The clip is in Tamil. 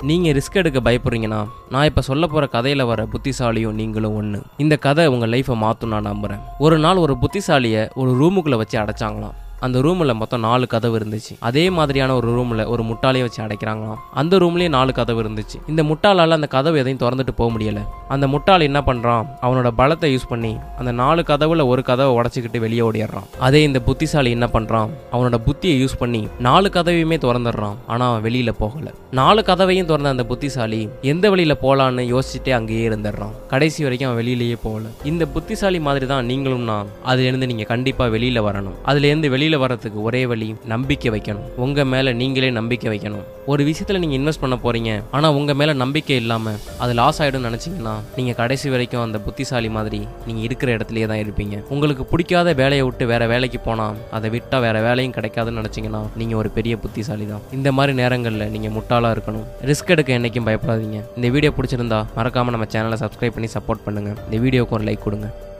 நீங்கள் ரிஸ்க் எடுக்க பயப்படுறீங்கன்னா நான் இப்போ சொல்ல போகிற கதையில் வர புத்திசாலியும் நீங்களும் ஒன்று இந்த கதை உங்கள் லைஃப்பை மாற்றும் நான் நம்புகிறேன் ஒரு நாள் ஒரு புத்திசாலியை ஒரு ரூமுக்குள்ளே வச்சு அடைச்சாங்களாம் அந்த ரூமில் மொத்தம் நாலு கதவு இருந்துச்சு அதே மாதிரியான ஒரு ரூமில் ஒரு முட்டாளையை வச்சு அடைக்கிறாங்களாம் அந்த ரூம்லேயே நாலு கதவு இருந்துச்சு இந்த முட்டாளால் அந்த கதவு எதையும் திறந்துட்டு போக முடியல அந்த முட்டாள் என்ன பண்ணுறான் அவனோட பலத்தை யூஸ் பண்ணி அந்த நாலு கதவுல ஒரு கதவை உடச்சிக்கிட்டு வெளியே ஓடிடுறான் அதே இந்த புத்திசாலி என்ன பண்ணுறான் அவனோட புத்தியை யூஸ் பண்ணி நாலு கதவையுமே திறந்துடுறான் ஆனால் அவன் வெளியில் போகலை நாலு கதவையும் திறந்த அந்த புத்திசாலி எந்த வழியில் போகலான்னு யோசிச்சுட்டே அங்கேயே இருந்துடுறான் கடைசி வரைக்கும் அவன் வெளியிலேயே போகல இந்த புத்திசாலி மாதிரி தான் நீங்களும் நான் அதுலேருந்து நீங்கள் கண்டிப்பாக வெளியில் வரணும் அதுலேருந்து வெளியில் வரதுக்கு ஒரே வழி நம்பிக்கை வைக்கணும் உங்கள் மேலே நீங்களே நம்பிக்கை வைக்கணும் ஒரு விஷயத்தில் நீங்கள் இன்வெஸ்ட் பண்ண போகிறீங்க ஆனால் உங்கள் மேலே நம்பிக்கை இல்லாமல் அது லாஸ் ஆகிடும்னு நினச்சிங்கன்னா நீங்கள் கடைசி வரைக்கும் அந்த புத்திசாலி மாதிரி நீங்கள் இருக்கிற இடத்துலயே தான் இருப்பீங்க உங்களுக்கு பிடிக்காத வேலையை விட்டு வேற வேலைக்கு போனால் அதை விட்டால் வேற வேலையும் கிடைக்காதுன்னு நினச்சிங்கன்னா நீங்கள் ஒரு பெரிய புத்திசாலி தான் இந்த மாதிரி நேரங்களில் நீங்கள் முட்டாளாக இருக்கணும் ரிஸ்க் எடுக்க என்றைக்கும் பயப்படாதீங்க இந்த வீடியோ பிடிச்சிருந்தா மறக்காமல் நம்ம சேனலை சப்ஸ்கிரைப் பண்ணி சப்போர்ட் பண்ணுங்கள் இந்த வீடியோக்கு ஒரு லைக் கொடுங்க